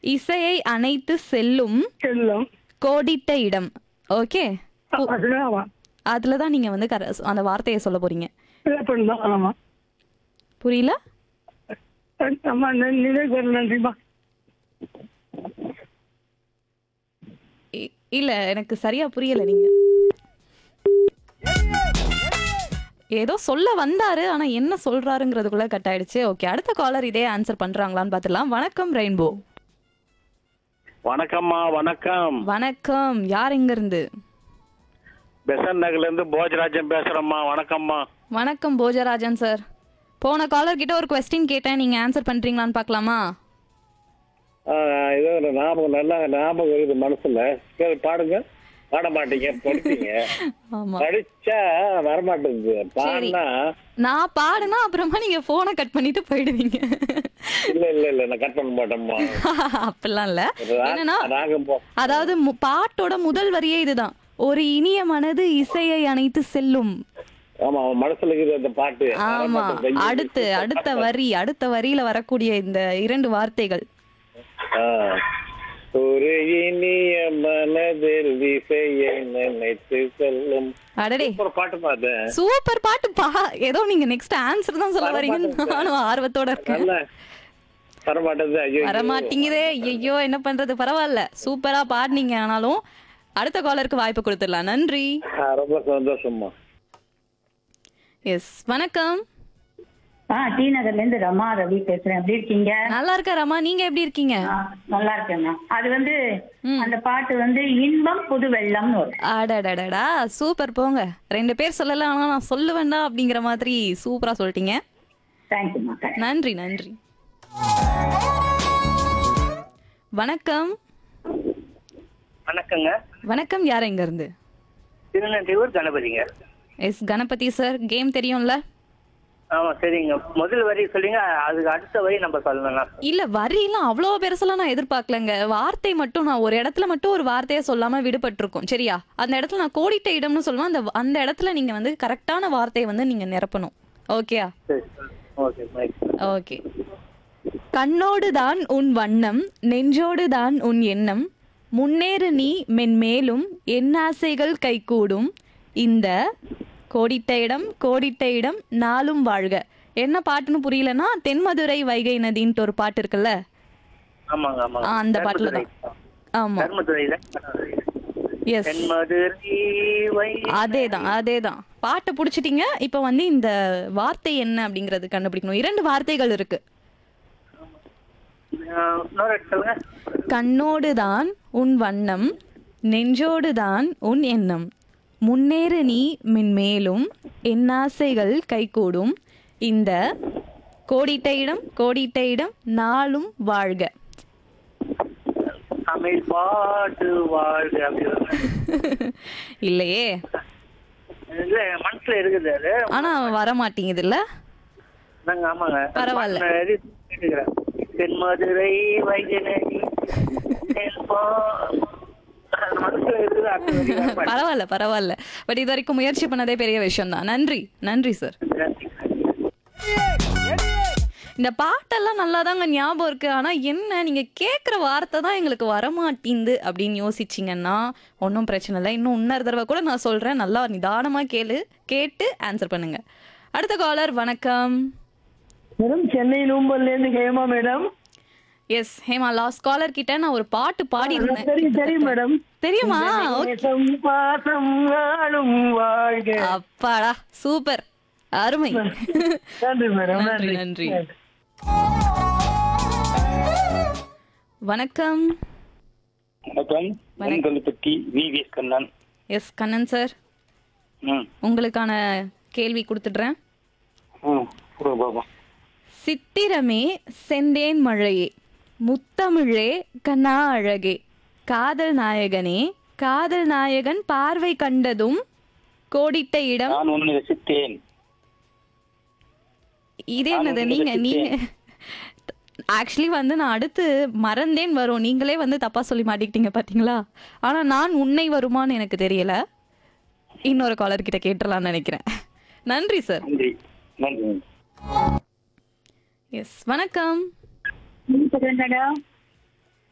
இசையை அணைத்து செல்லும் செல்லம் கோடிட்ட இடம் ஓகே ஆமா அதுல தான் நீங்க வந்து கர அந்த வார்த்தையை சொல்ல போறீங்க இழப்பன் தான் ஆமா புரியல அம்மா நினைவு நன்றிமா இ- இல்ல எனக்கு சரியா புரியல நீங்க ஏதோ சொல்ல வந்தாரு ஆனா என்ன சொல்றாருங்கிறதுக்குள்ள கட் ஆயிடுச்சு ஓகே அடுத்த காலர் இதே ஆன்சர் பண்றாங்களான்னு பார்த்துலாம் வணக்கம் ரெயின்போ வணக்கம்மா வணக்கம் வணக்கம் யார் எங்க இருந்து பெசன் நகர்ல இருந்து போஜராஜன் பேசுறேம்மா வணக்கம்மா வணக்கம் போஜராஜன் சார் போன காலர் கிட்ட ஒரு கொஸ்டின் கேட்டேன் நீங்க ஆன்சர் பண்றீங்களான்னு பார்க்கலாமா ஆ, இது ஒரு ஞாபகம் நல்லா ஞாபகம் இருக்குது மனசுல சரி பாடுங்க பாட மாட்டீங்க படிப்பீங்க ஆமா படிச்சா வரமாட்டேங்குது பாடினா நான் பாடுனா அப்புறமா நீங்க போனை கட் பண்ணிட்டு போயிடுவீங்க இல்ல இல்ல இல்ல நான் கட் பண்ண மாட்டேம்மா அப்படிலாம் இல்ல என்னன்னா ராகம் போ அதாவது மு- பாட்டோட முதல் வரியே இதுதான் ஒரு இனிய மனது இசையை அணைத்து செல்லும் ஆமா அவன் மனசுல இருக்குது அந்த பாட்டு ஆமா வரமாட்டேங்குது. அடுத்து அடுத்த வரி அடுத்த வரியில வரக்கூடிய இந்த இரண்டு வார்த்தைகள் ஆ. ஒரு இனிய மனதில் இசையை நினைத்து செல்லும் அடடே ஒரு பாட்டு பாத்து சூப்பர் பாட்டு பா ஏதோ நீங்க நெக்ஸ்ட் ஆன்சர் தான் சொல்ல வரீங்கன்னு நானும் ஆர்வத்தோட இருக்கேன் நல்ல வரமாட்டேங்குது ஐயோ வரமாட்டேங்குதே ஐயோ என்ன பண்றது பரவாயில்ல சூப்பரா பாடுனீங்க ஆனாலும் அடுத்த காலருக்கு வாய்ப்பு கொடுத்துடலாம் நன்றி ஆ, ரொம்ப சந்தோஷம்மா எஸ் வணக்கம் ஆ டி நகர்ல இருந்து ரமா ரவி பேசுறேன் எப்படி இருக்கீங்க நல்லா இருக்க ரமா நீங்க எப்படி இருக்கீங்க ஆ, நல்லா இருக்கேங்க அது வந்து ம். அந்த பாட்டு வந்து இன்பம் புது வெள்ளம்னு வரும் அடடடடா சூப்பர் போங்க ரெண்டு பேர் சொல்லல ஆனா நான் சொல்லுவேன்டா அப்படிங்கிற மாதிரி சூப்பரா சொல்லிட்டீங்க தேங்க்யூமா தேங்க்ஸ் நன்றி நன்றி வணக்கம் வணக்கங்க வணக்கம் யார் எங்க இருந்து திருநெல்வேலூர் கணபதிங்க எஸ் கணபதி சார் கேம் தெரியும்ல ஆமா சரிங்க முதல் வரி சொல்லுங்க அதுக்கு அடுத்த வரி நம்ம சொல்லலாம் இல்ல வரியெல்லாம் அவ்வளோ பெருசெல்லாம் நான் எதிர்பார்க்கலங்க வார்த்தை மட்டும் நான் ஒரு இடத்துல மட்டும் ஒரு வார்த்தையை சொல்லாம விடுபட்டிருக்கோம் சரியா அந்த இடத்துல நான் கோடிட்ட இடம்னு சொல்லுவேன் அந்த அந்த இடத்துல நீங்க வந்து கரெக்டான வார்த்தையை வந்து நீங்க நிரப்பணும் ஓகேயா சரி ஓகே மைக் ஓகே கண்ணோடு தான் உன் வண்ணம் நெஞ்சோடு தான் உன் எண்ணம் முன்னேறு நீ மென்மேலும் என் ஆசைகள் கைகூடும் இந்த கோடிட்ட இடம் கோடிட்ட இடம் நாளும் வாழ்க என்ன பாட்டுன்னு புரியலன்னா தென்மதுரை வைகை நதின்ட்டு ஒரு பாட்டு இருக்குல்ல ஆமாங்க ஆ, ஆமாங்க அந்த பாட்டுல தான் ஆமா தர்மதுரையில எஸ் தென்மதுரை வை அதேதான் அதேதான் பாட்டை புடிச்சிட்டீங்க இப்போ வந்து இந்த வார்த்தை என்ன அப்படிங்கறது கண்டுபிடிக்கணும் இரண்டு வார்த்தைகள் இருக்கு ஆ, இன்னொரு வாட்டி சொல்லுங்க கண்ணோடு தான் உன் வண்ணம் நெஞ்சோடு தான் உன் எண்ணம் முன்னேறு நீ மென்மேலும் என் ஆசைகள் கைகூடும் இந்த கோடிட்ட இடம் கோடிட்ட இடம் நாளும் வாழ்க தமிழ் பாட்டு வாழ்க அப்படி வருங்க. இல்லையே இல்ல மனசுல இருக்குது அது ஆனா வர மாட்டேங்குதுல்ல நாங்க ஆமாங்க பரவாயில்ல. நான் எழுதி கேட்டுக்கிறேன் தென்மதுரை வைகனதி மனசுல இருக்குது அடுத்த வரி வர மாட்டேங்குது. பரவாயில்ல பரவாயில்ல பட் இது வரைக்கும் முயற்சி பண்ணதே பெரிய விஷயம் தான் நன்றி நன்றி சார் இந்த பாட்டெல்லாம் நல்லா தாங்க ஞாபகம் இருக்கு ஆனா என்ன நீங்க கேட்குற வார்த்தை தான் எங்களுக்கு வரமாட்டேங்குது அப்படின்னு யோசிச்சிங்கன்னா ஒன்றும் பிரச்சனை இல்லை இன்னும் இன்னொரு தடவை கூட நான் சொல்றேன் நல்லா நிதானமா கேளு கேட்டு ஆன்சர் பண்ணுங்க அடுத்த காலர் வணக்கம் வெறும் சென்னை நூம்பல்ல இருந்து Hema madam S Hema last caller கிட்ட நான் ஒரு பாட்டு பாடி இருந்தேன் தெரியும் தெரியும் மேடம் தெரியுமா நேசம் பாசம் நாளும் வாழ்க அப்பாடா சூப்பர் அருமை நன்றி மேடம் நன்றி நன்றி நன்றி வணக்கம் வணக்கம் உங்கள்பட்டி VVS Kannan S Kannan sir ம் உங்களுக்கான கேள்வி கொடுத்துடுறேன் ம் கொடுங்க பாப்போம் சித்திரமே செந்தேன் மழையே முத்தமிழே கண்ணா அழகே காதல் நாயகனே காதல் நாயகன் பார்வை கண்டதும் கோடிட்ட இடம் நான் உன்னை ரசித்தேன் இது என்னது நான் நீங்க உங்களை நீங்க ஆக்சுவலி வந்து நான் அடுத்து மறந்தேன் வரும் நீங்களே வந்து தப்பா சொல்லி மாட்டிக்கிட்டீங்க பாத்தீங்களா ஆனா நான் உன்னை வருமான்னு எனக்கு தெரியல இன்னொரு காலர் கிட்ட கேட்டுடலாம்னு நினைக்கிறேன் நன்றி சார் நன்றி நன்றி எஸ் வணக்கம் மேடம்